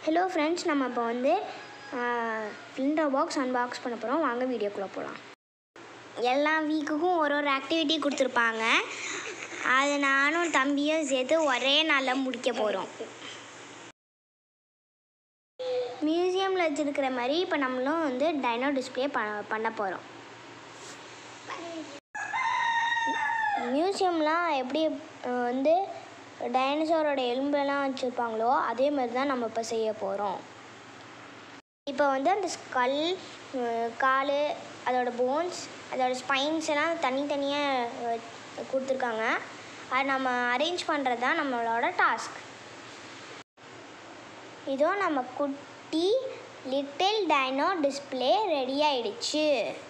Hello friends நம்ம இப்போ வந்து ஃப்ளிண்டோ பாக்ஸ் அன்பாக்ஸ் பண்ண போகிறோம் வாங்க வீடியோக்குள்ளே போகலாம் எல்லா வீக்குக்கும் ஒரு ஒரு ஆக்டிவிட்டி கொடுத்துருப்பாங்க அது நானும் தம்பியும் சேர்த்து ஒரே நாளில் முடிக்க போகிறோம் மியூசியமில் வச்சுருக்கிற மாதிரி இப்போ நம்மளும் வந்து டைனோ டிஸ்பிளே ப பண்ண போகிறோம் மியூசியம்லாம் எப்படி அஹ், வந்து டைனோசரோட எலும்பெல்லாம் வச்சுருப்பாங்களோ அதே மாதிரி தான் நம்ம இப்போ செய்ய போகிறோம் இப்போ வந்து அந்த ஸ்கல் கால் அதோட போன்ஸ் அதோட ஸ்பைன்ஸ் எல்லாம் தனித்தனியாக கொடுத்துருக்காங்க அதை நம்ம அரேஞ்ச் பண்ணுறது தான் நம்மளோட டாஸ்க் இதோ நம்ம குட்டி லிட்டில் டைனோ டிஸ்பிளே ரெடி ஆயிடுச்சு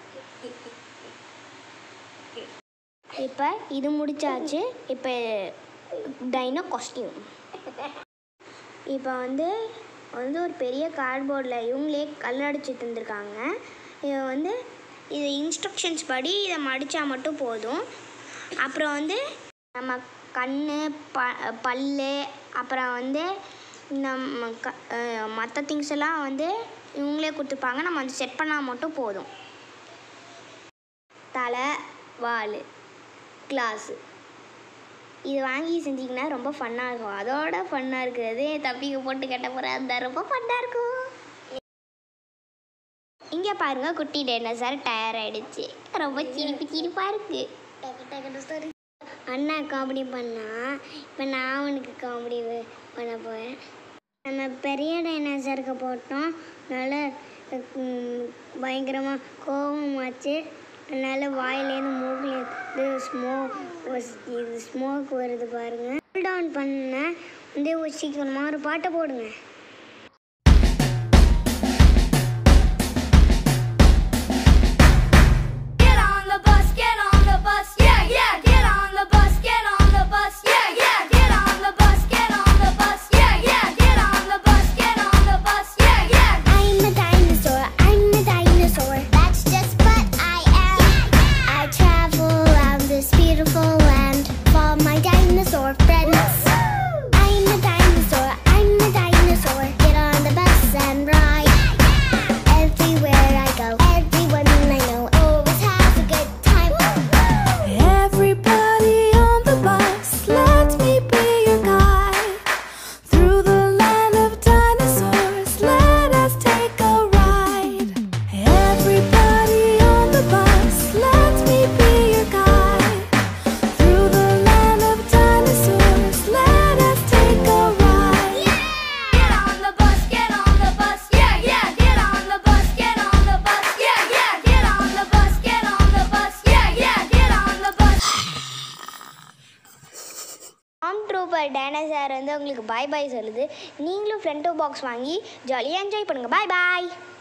இப்போ இது முடிச்சாச்சு இப்போ டைனோ காஸ்டியூம் இப்போ வந்து வந்து ஒரு பெரிய கார்ட்போர்டில் இவங்களே கல்லடிச்சு தந்திருக்காங்க இது வந்து இது இன்ஸ்ட்ரக்ஷன்ஸ் படி இதை மடித்தா மட்டும் போதும் அப்புறம் வந்து நம்ம கண் ப பல்லு அப்புறம் வந்து நம்ம க மற்ற திங்ஸ் எல்லாம் வந்து இவங்களே கொடுத்துருப்பாங்க நம்ம வந்து செட் பண்ணால் மட்டும் போதும் தலை வால் கிளாஸு இது வாங்கி செஞ்சிங்கன்னா ரொம்ப ஃபன்னாக இருக்கும் அதோட ஃபன்னாக இருக்கிறது என் தம்பிக்கு போட்டு கட்ட போகிற அந்த ரொம்ப ஃபன்னாக இருக்கும் இங்கே பாருங்க குட்டி டைனோசர் டயர் ஆயிடுச்சு ரொம்ப சிரிப்பு சிரிப்பாக இருக்கு அண்ணா காமெடி பண்ணா இப்போ நான் அவனுக்கு காமெடி பண்ண போகிறேன் நம்ம பெரிய டைனோசருக்கு போட்டோம் அதனால பயங்கரமாக கோபமாச்சு அதனால வாயிலேருந்து மூக்கிலேருந்து ஸ்மோக் இது ஸ்மோக் வருது பாருங்க டவுன் பண்ண வந்து ஒரு சீக்கிரமாக ஒரு பாட்டை போடுங்க Get on the bus, get on the bus, yeah, yeah, get on the bus, get on the bus, yeah, yeah, get on the bus, get on the bus, yeah, yeah, get on the bus, get on the bus, yeah, yeah. I'm a dinosaur, I'm a dinosaur. That's just what I am. I travel around this beautiful land for my dinosaur friends. I'm a dinosaur, I'm a dinosaur. Get on the bus and ride. Everywhere I go, everyone I know always has a good time. Everybody on the bus, let me be your guide. Through the land of dinosaurs, let us take a ride. Everybody on the bus, let me be your guide. Through the land of dinosaurs, let us take a ride. Get on the bus, get on the bus, yeah, yeah, get on the bus, get on the bus, yeah, yeah, get on the bus, get on the bus, yeah, yeah, get on the bus. ஆம் trooper dinosaur வந்து உங்களுக்கு பாய் பாய் சொல்லுது நீங்களும் ஃப்ரண்ட்டோ box வாங்கி ஜாலியாக enjoy பண்ணுங்கள் பாய் பாய்